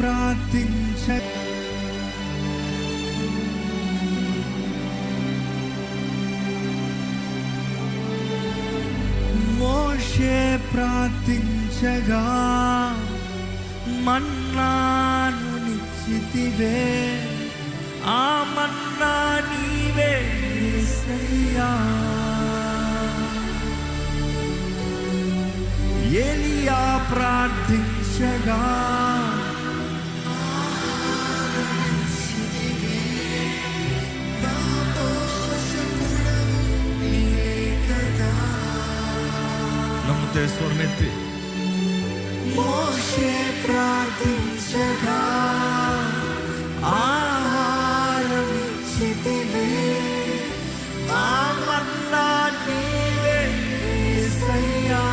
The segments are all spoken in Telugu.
ప్రార్థించ మోషే ప్రార్థించగా మన్నాను నిశ్చితివే ఆ మన్నా నీవే యేసయ్యా ఎలియా ప్రార్థించగా నమ్మితే స్వరమెత్తి మోషే ప్రార్థించగా ఆహారమిచ్చితివే ఆ మన్నా నీవే యేసయ్యా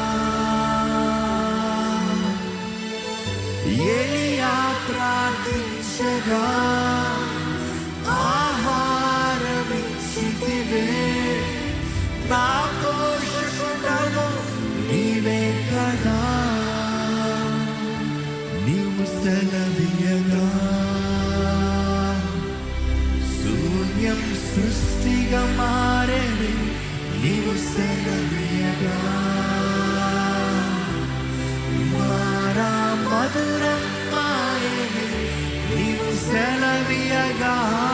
ఎలియా ప్రార్థించగా ఆహారమిచ్చితివే నా పోషకుడను నీవే కదా నీవు సెలవీయగా శూన్యం సృష్టిగా మారేది నీవు సెలవీయగా మారా మధురం మారేది నీవు సెలవీయగా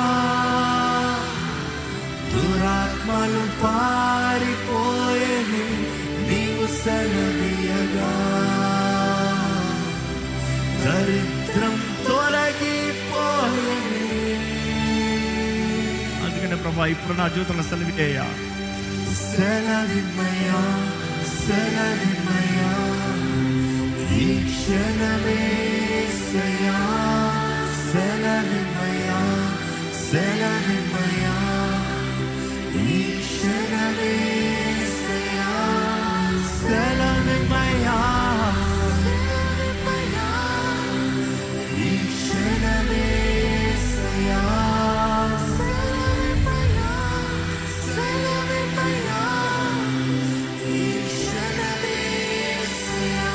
దురాత్మలు పారిపోయేది నీవు సెలవీయగా దరిద్రం తొలగిపోయేది అందుకనే ప్రభా ఇప్పుడు నా జీవితంలో సెలవియ్యా సెలవిమయా సెలవిమయా ఈ క్షణమే సయా సెలవిమయా సెలవిమయా ఈ క్షణమే సయా సెలవిమయా ఈ క్షణమే సయా ఈ క్షణమే సయా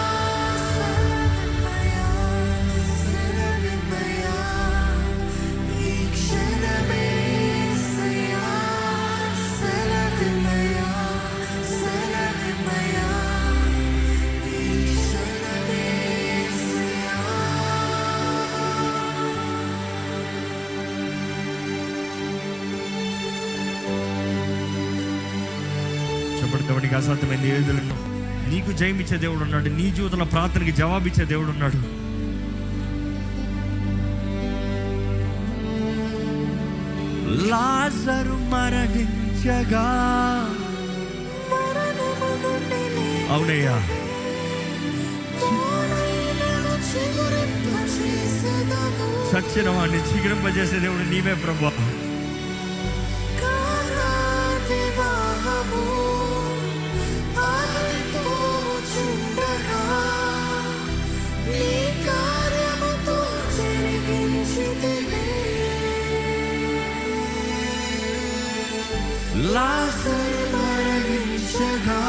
ఈ క్షణమే సయా సెలవిమయా సెలవిమయా ఈ క్షణమే సయా చెప్పండి కాబట్టి అసాధ్యమైన ఏదులను నీకు జయమిచ్చే దేవుడు ఉన్నాడు నీ జీవితంలో ప్రార్థనకి జవాబిచ్చే దేవుడు ఉన్నాడు లాజరు మరణించగా అవునయ్యా చచ్చిన వాడిని చిగురింపజేసే దేవుడు నీవే ప్రభా లాజరు మరణించగా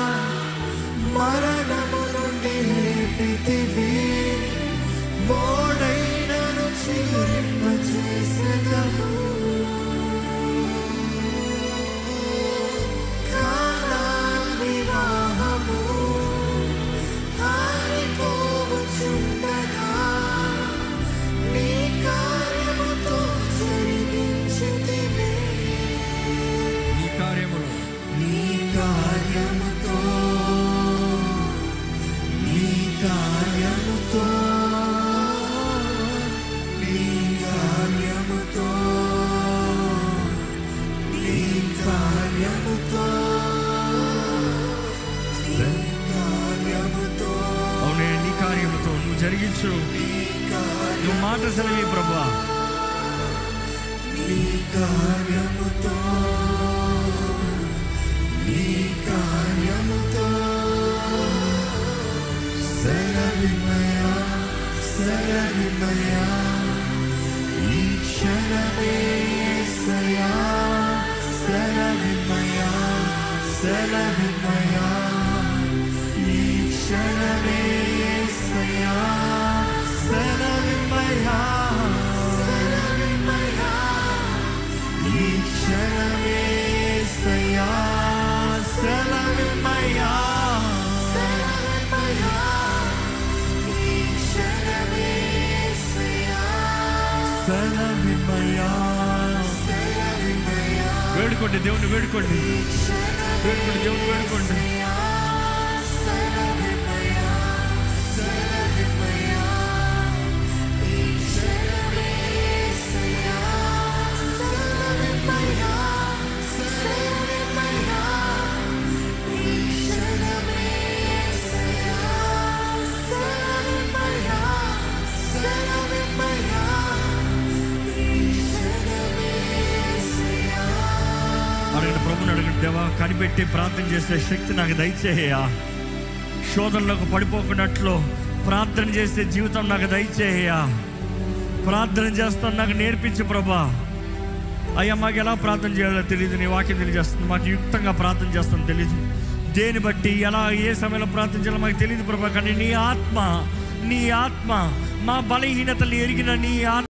మరణము నుండి లేపితివి మోడైనను చిగురింపజేసెదవు కానా వివాహము ఆరిపోవచుండగా నీ కార్యముతో జరిగించితివి నీ కార్యములో నీ కార్యముతో నీ కార్యముతో నీ కార్యముతో నీ కార్యముతో నీ కార్యముతో అవునే నీ కార్యముతో నువ్వు జరిగించు నువ్వు మాట సెలవి ప్రభా నీ కార్యముతో నీ కార్యముతో సెలవిమయా సెలవిమయా ఈ క్షణమే సయా సెలవిమయా సెలవిమయా ఈ క్షణమే సయా సెలవిమయా సెలవిమ్మయ్యా వేడుకోండి దేవుని వేడుకోండి వేడుకోండి దేవుని వేడుకోండి అడగండి ప్రభుని అడగండి దేవా కనిపెట్టి ప్రార్థన చేసే శక్తి నాకు దయచేయ శోధనలోకి పడిపోకున్నట్లు ప్రార్థన చేసే జీవితం నాకు దయచేయ ప్రార్థన చేస్తాను నాకు నేర్పించు ప్రభా అయ్యా మాకు ఎలా ప్రార్థన చేయాలో తెలియదు నీ వాక్యం తెలియజేస్తుంది మాకు యుక్తంగా ప్రార్థన చేస్తాను తెలియదు దేని బట్టి ఎలా ఏ సమయంలో ప్రార్థన చేయాలో మాకు తెలియదు ప్రభా కానీ నీ ఆత్మ నీ ఆత్మ మా బలహీనతలు ఎరిగిన నీ ఆత్మ